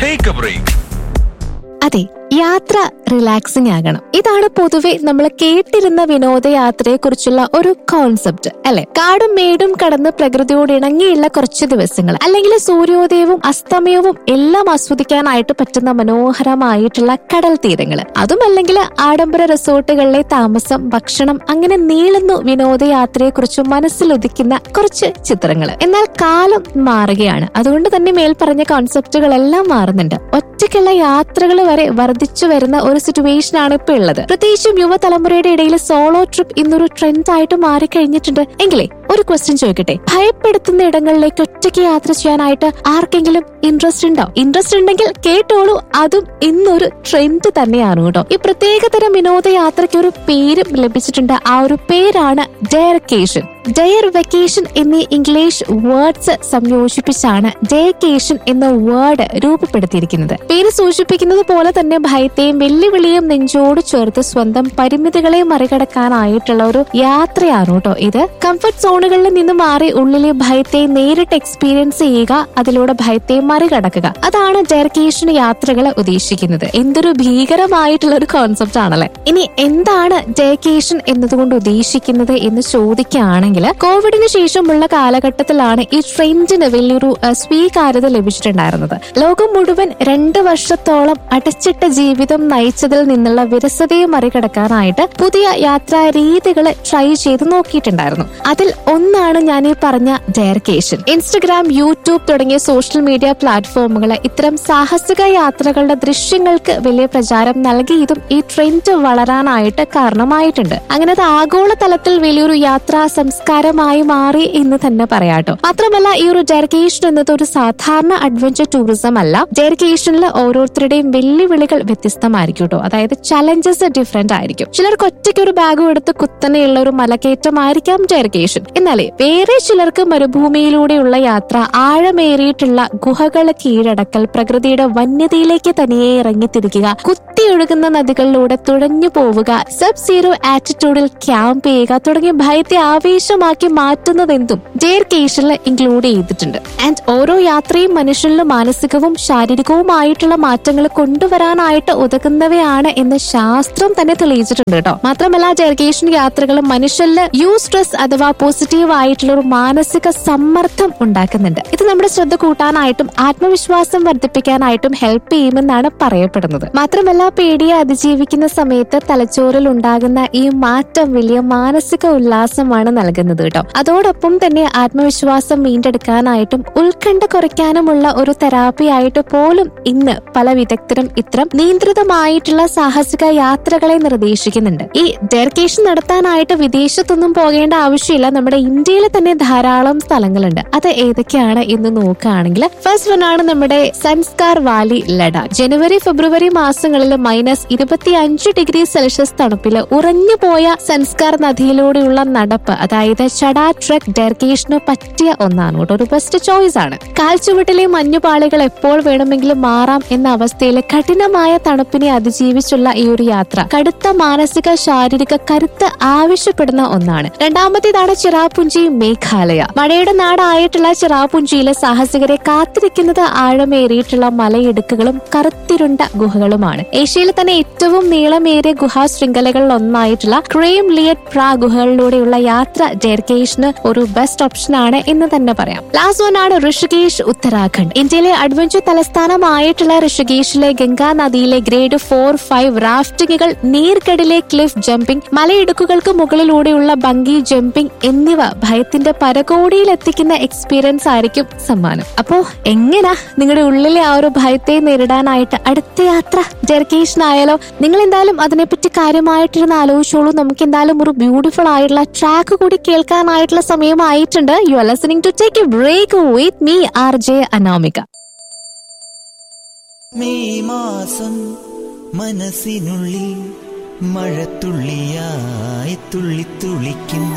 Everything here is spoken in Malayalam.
ടേക്ക് എ ബ്രേക്ക് അതെ യാത്ര റിലാക്സിംഗ് ആകണം ഇതാണ് പൊതുവെ നമ്മൾ കേട്ടിരുന്ന വിനോദയാത്രയെ കുറിച്ചുള്ള ഒരു കോൺസെപ്റ്റ് അല്ലെ കാടും മേടും കടന്ന് പ്രകൃതിയോട് ഇണങ്ങിയുള്ള കുറച്ച് ദിവസങ്ങൾ അല്ലെങ്കിൽ സൂര്യോദയവും അസ്തമയവും എല്ലാം ആസ്വദിക്കാനായിട്ട് പറ്റുന്ന മനോഹരമായിട്ടുള്ള കടൽ തീരങ്ങൾ അതും അല്ലെങ്കിൽ ആഡംബര റിസോർട്ടുകളിലെ താമസം ഭക്ഷണം അങ്ങനെ നീളുന്നു വിനോദയാത്രയെ കുറിച്ച് മനസ്സിലൊതുക്കുന്ന കുറച്ച് ചിത്രങ്ങൾ എന്നാൽ കാലം മാറുകയാണ് അതുകൊണ്ട് തന്നെ മേൽ പറഞ്ഞ കോൺസെപ്റ്റുകളെല്ലാം മാറുന്നുണ്ട് ഒറ്റയ്ക്കുള്ള യാത്രകൾ വരെ വർദ്ധിച്ചു വരുന്ന ഒരു സിറ്റുവേഷൻ ആണ് ഇപ്പൊ ഉള്ളത് പ്രത്യേകിച്ചും യുവതലമുറയുടെ ഇടയിൽ സോളോ ട്രിപ്പ് ഇന്നൊരു ട്രെൻഡ് ആയിട്ട് മാറിക്കഴിഞ്ഞിട്ടുണ്ട് എങ്കിലേ ഒരു ക്വസ്റ്റ്യൻ ചോദിക്കട്ടെ ഭയപ്പെടുത്തുന്ന ഇടങ്ങളിലേക്ക് ഒറ്റയ്ക്ക് യാത്ര ചെയ്യാനായിട്ട് ആർക്കെങ്കിലും ഇൻട്രസ്റ്റ് ഉണ്ടോ ഇൻട്രസ്റ്റ് ഉണ്ടെങ്കിൽ കേട്ടോളൂ അതും ഇന്നൊരു ട്രെൻഡ് തന്നെയാണ് കേട്ടോ ഈ പ്രത്യേകതരം വിനോദയാത്രയ്ക്ക് ഒരു പേരും ലഭിച്ചിട്ടുണ്ട് ആ ഒരു പേരാണ് ഡയർക്കേഷൻ ഡയർ വെക്കേഷൻ എന്നീ ഇംഗ്ലീഷ് വേർഡ്സ് സംയോജിപ്പിച്ചാണ് ഡയക്കേഷൻ എന്ന വേർഡ് രൂപപ്പെടുത്തിയിരിക്കുന്നത് പേര് സൂചിപ്പിക്കുന്നത് പോലെ തന്നെ ഭയത്തെയും വെല്ലുവിളിയും നെഞ്ചോട് ചേർത്ത് സ്വന്തം പരിമിതികളെ മറികടക്കാനായിട്ടുള്ള ഒരു യാത്രയാണ് കേട്ടോ ഇത് കംഫർട്ട് സോണുകളിൽ നിന്ന് മാറി ഉള്ളിലെ ഭയത്തെ നേരിട്ട് എക്സ്പീരിയൻസ് ചെയ്യുക അതിലൂടെ ഭയത്തെ മറികടക്കുക അതാണ് ഡെർക്കേഷൻ യാത്രകൾ ഉദ്ദേശിക്കുന്നത് എന്തൊരു ഭീകരമായിട്ടുള്ള ഒരു കോൺസെപ്റ്റ് ആണല്ലേ ഇനി എന്താണ് ഡെർക്കേഷൻ എന്നതുകൊണ്ട് ഉദ്ദേശിക്കുന്നത് എന്ന് ചോദിക്കുകയാണെങ്കിൽ കോവിഡിന് ശേഷമുള്ള കാലഘട്ടത്തിലാണ് ഈ ട്രെൻഡിന് വലിയൊരു അഹ്, സ്വീകാര്യത ലഭിച്ചിട്ടുണ്ടായിരുന്നത് ലോകം മുഴുവൻ രണ്ട് വർഷത്തോളം അടച്ചിട്ട ജീവിതം നയിച്ചതിൽ നിന്നുള്ള വിരസതയെ മറികടക്കാനായിട്ട് പുതിയ യാത്രാ രീതികൾ ട്രൈ ചെയ്ത് നോക്കിയിട്ടുണ്ടായിരുന്നു അതിൽ ഒന്നാണ് ഞാൻ ഈ പറഞ്ഞ ഡയർക്കേഷൻ ഇൻസ്റ്റഗ്രാം യൂട്യൂബ് തുടങ്ങിയ സോഷ്യൽ മീഡിയ പ്ലാറ്റ്ഫോമുകൾ ഇത്തരം സാഹസിക യാത്രകളുടെ ദൃശ്യങ്ങൾക്ക് വലിയ പ്രചാരം നൽകിയതും ഈ ട്രെൻഡ് വളരാനായിട്ട് കാരണമായിട്ടുണ്ട് അങ്ങനെ അത് ആഗോള തലത്തിൽ വലിയൊരു യാത്രാ സംസ്കാരമായി മാറി എന്ന് തന്നെ പറയാട്ടോ മാത്രമല്ല ഈ ഒരു ഡെറിക്കേഷൻ എന്നത് ഒരു സാധാരണ അഡ്വഞ്ചർ ടൂറിസം അല്ല ഡെറിക്കേഷനിൽ ഓരോരുത്തരുടെയും വെല്ലുവിളികൾ വ്യത്യസ്തമായിരിക്കും കേട്ടോ അതായത് ചലഞ്ചസ് ഡിഫറെന്റ് ആയിരിക്കും ചിലർക്ക് ഒറ്റയ്ക്ക് ഒരു ബാഗും എടുത്ത് കുത്തനെയുള്ള ഒരു മലക്കയറ്റമായിരിക്കാം ഡെറിക്കേഷൻ എന്നാലേ വേറെ ചിലർക്ക് മരുഭൂമിയിലൂടെയുള്ള യാത്ര ആഴമേറിയിട്ടുള്ള ഗുഹകൾ കീഴടക്കൽ പ്രകൃതിയുടെ വന്യതയിലേക്ക് തനിയെ ഇറങ്ങിത്തിരിക്കുക കുത്തിയൊഴുകുന്ന നദികളിലൂടെ തുഴഞ്ഞു പോവുക സബ് സീറോ ആറ്റിറ്റ്യൂഡിൽ ക്യാമ്പ് ചെയ്യുക തുടങ്ങിയ ഭയത്തെ ആവേശമാക്കി മാറ്റുന്നതെന്തും ഡെയർ കേഷനിൽ ഇൻക്ലൂഡ് ചെയ്തിട്ടുണ്ട് ആൻഡ് ഓരോ യാത്രയും മനുഷ്യനിൽ മാനസികവും ശാരീരികവുമായിട്ടുള്ള മാറ്റങ്ങൾ കൊണ്ടുവരാനായിട്ട് ഉതകുന്നവയാണ് എന്ന് ശാസ്ത്രം തന്നെ തെളിയിച്ചിട്ടുണ്ട് കേട്ടോ മാത്രമല്ല ഡെർഗേഷൻ യാത്രകൾ മനുഷ്യനിൽ യു സ്ട്രെസ് അഥവാ പോസിറ്റീവ് ആയിട്ടുള്ള ഒരു മാനസിക സമ്മർദ്ദം ഉണ്ടാക്കുന്നുണ്ട് ഇത് നമ്മുടെ ശ്രദ്ധ കൂട്ടാനായിട്ടും ആത്മവിശ്വാസം വർദ്ധിപ്പിക്കാനായിട്ടും ഹെൽപ്പ് ചെയ്യുമെന്നാണ് പറയപ്പെടുന്നത് മാത്രമല്ല പേടിയെ അതിജീവിക്കുന്ന സമയത്ത് തലച്ചോറിൽ ഉണ്ടാകുന്ന ഈ മാറ്റം വലിയ മാനസിക ഉല്ലാസമാണ് നൽകുന്നത് കേട്ടോ അതോടൊപ്പം തന്നെ ആത്മവിശ്വാസം വീണ്ടെടുക്കാനായിട്ടും ഉത്കണ്ഠ കുറയ്ക്കാനുമുള്ള ഒരു തെറാപ്പി ആയിട്ട് പോലും ഇന്ന് പല വിദഗ്ധരും ഇത്തരം നിയന്ത്രിതമായിട്ടുള്ള സാഹസിക യാത്രകളെ നിർദ്ദേശിക്കുന്നുണ്ട് ഈ ഡെർക്കേഷൻ നടത്താനായിട്ട് വിദേശത്തൊന്നും പോകേണ്ട ആവശ്യമില്ല നമ്മുടെ ഇന്ത്യയിൽ തന്നെ ധാരാളം സ്ഥലങ്ങളുണ്ട് അത് ഏതൊക്കെയാണ് എന്ന് നോക്കുകയാണെങ്കിൽ ഫസ്റ്റ് വൺ ആണ് നമ്മുടെ സൻസ്കാർ വാലി ലഡാക്ക് ജനുവരി ഫെബ്രുവരി മാസങ്ങളിൽ മൈനസ് ഇരുപത്തി അഞ്ച് ഡിഗ്രി സെൽഷ്യസ് തണുപ്പിൽ ഉറഞ്ഞു പോയ സൻസ്കാർ നദിയിലൂടെയുള്ള നടപ്പ് അതായത് ചടാ ട്രക്ക് ഡെർക്കേഷന് പറ്റിയ ഒന്നാണ് കേട്ടോ ഒരു ബെസ്റ്റ് ചോയ്സ് ആണ് കാൽച്ചുവട്ടിലെ മഞ്ഞുപാളികൾ എപ്പോൾ വേണമെങ്കിലും മാറാം എന്ന അവസ്ഥയിൽ കഠിനമായ തണുപ്പിനെ അതിജീവിച്ചുള്ള ഈ ഒരു യാത്ര കടുത്ത മാനസിക ശാരീരിക കരുത്ത് ആവശ്യപ്പെടുന്ന ഒന്നാണ് രണ്ടാമത്തേതാണ് ചിറാപുഞ്ചി മേഘാലയ മഴയുടെ നാടായിട്ടുള്ള ചിറാപുഞ്ചിയിലെ സാഹസികരെ കാത്തിരിക്കുന്നത് ആഴമേറിയിട്ടുള്ള മലയിടുക്കുകളും കറുത്തിരുണ്ട ഗുഹകളുമാണ് ഏഷ്യയിലെ തന്നെ ഏറ്റവും നീളമേറിയ ഗുഹാ ശൃംഖലകളിൽ ഒന്നായിട്ടുള്ള ക്രേം ലിയറ്റ് പ്രാ ഗുഹകളിലൂടെയുള്ള യാത്ര ഡെർക്കേഷന് ഒരു ബെസ്റ്റ് ഓപ്ഷൻ ആണ് എന്ന് തന്നെ പറയാം ലാസ്റ്റ് വൺ ആണ് ഋഷികേഷ് ഉത്തരാഖണ്ഡ് ഇന്ത്യയിലെ അഡ്വഞ്ചർ തലസ്ഥാനമായിട്ടുള്ള ഋഷികേഷിലെ ഗംഗാ നദിയിലെ ഗ്രേഡ് ഫോർ ഫൈവ് റാഫ്റ്റിംഗുകൾ നീർക്കടിലെ ക്ലിഫ് ജമ്പിംഗ് മലയിടുക്കുകൾക്ക് മുകളിലൂടെയുള്ള ബങ്കി ജമ്പിംഗ് എന്നിവ ഭയത്തിന്റെ പരകോടിയിൽ എത്തിക്കുന്ന എക്സ്പീരിയൻസ് ആയിരിക്കും സമ്മാനം അപ്പോ എങ്ങനാ നിങ്ങളുടെ ഉള്ളിലെ ആ ഒരു ഭയത്തെ നേരിടാനായിട്ട് അടുത്ത യാത്ര ഡെർക്കേഷൻ ആയാലോ നിങ്ങൾ എന്തായാലും അതിനെപ്പറ്റി കാര്യമായിട്ടിരുന്ന് ആലോചിച്ചോളൂ നമുക്ക് എന്തായാലും ഒരു ബ്യൂട്ടിഫുൾ ആയിട്ടുള്ള ട്രാക്ക് കൂടി കേൾക്കാനായിട്ടുള്ള സമയമായിട്ടുണ്ട് you are listening to take a break with me R J Anamika May മാസം മനസ്സിനുള്ളിൽ മഴത്തുള്ളിയായി തുള്ളിത്തുള്ളിക്കും